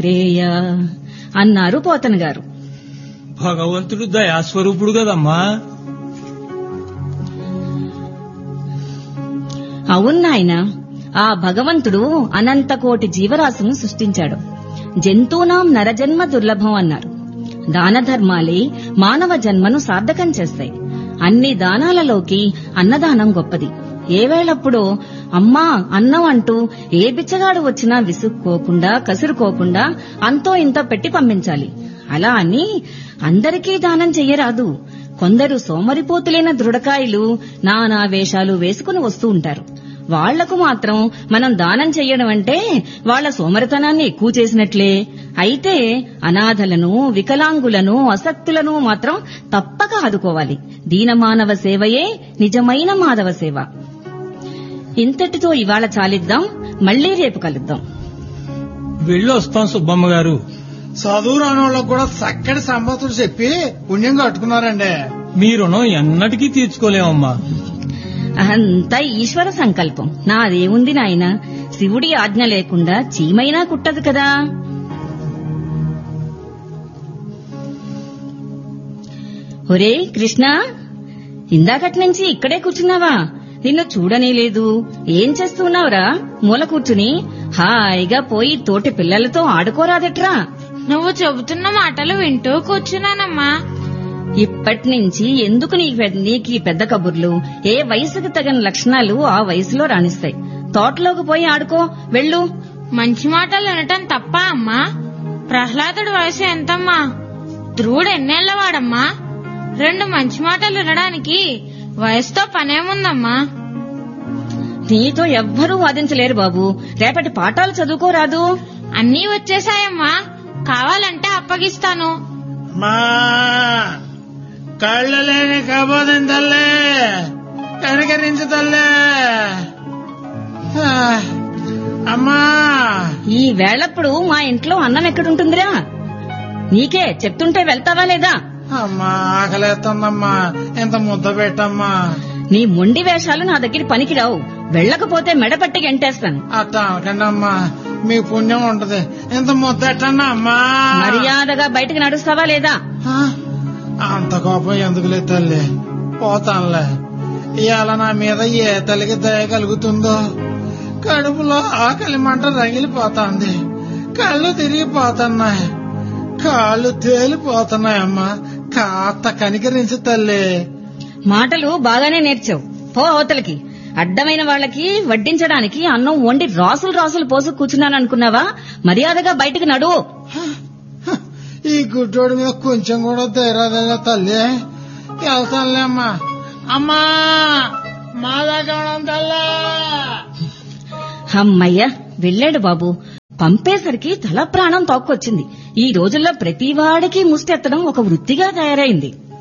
మైత్రేయ అన్నారు పోతన గారు భగవంతుడు దయాస్వరూపుడు కదమ్మా అవును నాయనా ఆ భగవంతుడు అనంత కోటి జీవరాశులను సృష్టించాడు జంతువునాం నరజన్మ దుర్లభం అన్నారు దాన ధర్మాలే మానవ జన్మను సార్థకం చేస్తాయి అన్ని దానాలలోకి అన్నదానం గొప్పది ఏ వేళప్పుడో అమ్మా అన్నం అంటూ ఏ బిచ్చగాడు వచ్చినా విసుక్కోకుండా కసురుకోకుండా అంతో ఇంతో పెట్టి పంపించాలి అలా అని అందరికీ దానం చెయ్యరాదు కొందరు సోమరిపోతులైన దృఢకాయలు నానా వేషాలు వేసుకుని వస్తూ ఉంటారు వాళ్లకు మాత్రం మనం దానం చెయ్యడం అంటే వాళ్ల సోమరితనాన్ని ఎక్కువ చేసినట్లే అయితే అనాథలను వికలాంగులను అసక్తులను మాత్రం తప్పక ఆదుకోవాలి దీనమానవ సేవయే నిజమైన మాధవ సేవ ఇంతటితో ఇవాళ చాలిద్దాం మళ్లీ రేపు కలుద్దాం వెళ్ళొస్తాం సుబ్బమ్మ గారు చదువు రాని వాళ్ళకు కూడా చక్కటి సంపత్తులు చెప్పి పుణ్యం కట్టుకున్నారండి మీ రుణం ఎన్నటికీ తీర్చుకోలేమమ్మా అంతా ఈశ్వర సంకల్పం నాదేముంది నాయన శివుడి ఆజ్ఞ లేకుండా చీమైనా కుట్టదు కదా ఒరే కృష్ణ ఇందాకటి నుంచి ఇక్కడే కూర్చున్నావా నిన్ను చూడనే లేదు ఏం చేస్తున్నావురా మూల కూర్చుని హాయిగా పోయి తోటి పిల్లలతో ఆడుకోరాదట్రా నువ్వు చెబుతున్న మాటలు వింటూ కూర్చున్నానమ్మా ఇప్పటి నుంచి ఎందుకు నీకు పెద్ద- నీకు ఈ పెద్ద కబుర్లు ఏ వయసుకు తగిన లక్షణాలు ఆ వయసులో రాణిస్తాయి తోటలోకి పోయి ఆడుకో వెళ్ళు మంచి మాటలు వినటం తప్ప అమ్మా ప్రహ్లాదుడి వయసు ఎంతమ్మా ధ్రువుడు ఎన్నేళ్లవాడమ్మా రెండు మంచి మాటలు వినడానికి వయసుతో పనేముందమ్మా నీతో ఎవ్వరూ వాదించలేరు బాబు రేపటి పాఠాలు చదువుకోరాదు అన్నీ వచ్చేసాయమ్మా కావాలంటే అప్పగిస్తాను మా కళ్ళు లేని కబోదిన తల్లే కనికరించు తల్లే ఆ, అమ్మా ఈ వేళప్పుడు మా ఇంట్లో అన్నం ఎక్కడుంటుందిరా నీకే చెప్తుంటే వెళ్తావా లేదా అమ్మా ఆకలేస్తుందమ్మా ఇంత ముద్ద పెట్టమ్మా నీ మొండి వేషాలు నా దగ్గర పనికిరావు వెళ్ళకపోతే మెడపట్టి గంటేస్తాను అట్ట అనకండి అమ్మా మీ పుణ్యం ఉంటది ఇంత ముద్ద ఎట్టండి అమ్మా మర్యాదగా బయటకు నడుస్తావా లేదా ఆ, అంత కోపం ఎందుకులే తల్లి పోతానులే ఇవాళ నా మీద ఏ తల్లికి దయ కలుగుతుందో కడుపులో ఆకలి మంట రగిలిపోతాంది కళ్ళు తిరిగిపోతున్నాయి కాళ్ళు తేలిపోతున్నాయమ్మా కాస్త కనికరించి తల్లి మాటలు బాగానే నేర్చావు పో అవతలకి అడ్డమైన వాళ్ళకి వడ్డించడానికి అన్నం వండి రాసులు రాసులు పోసు కూర్చున్నాను అనుకున్నావా మర్యాదగా బయటకు నడువు హ, ఈ గుడ్డోడి మీద కొంచెం కూడా ధైర్యాలే తల్లి వెళ్తానులే అమ్మా అమ్మా మా దగ్గర తల్లి అమ్మయ్య వెళ్ళాడు బాబు పంపేసరికి తల ప్రాణం తోక్కొచ్చింది ఈ రోజుల్లో ప్రతి వాడికి ముష్టెత్తడం ఒక వృత్తిగా తయారైంది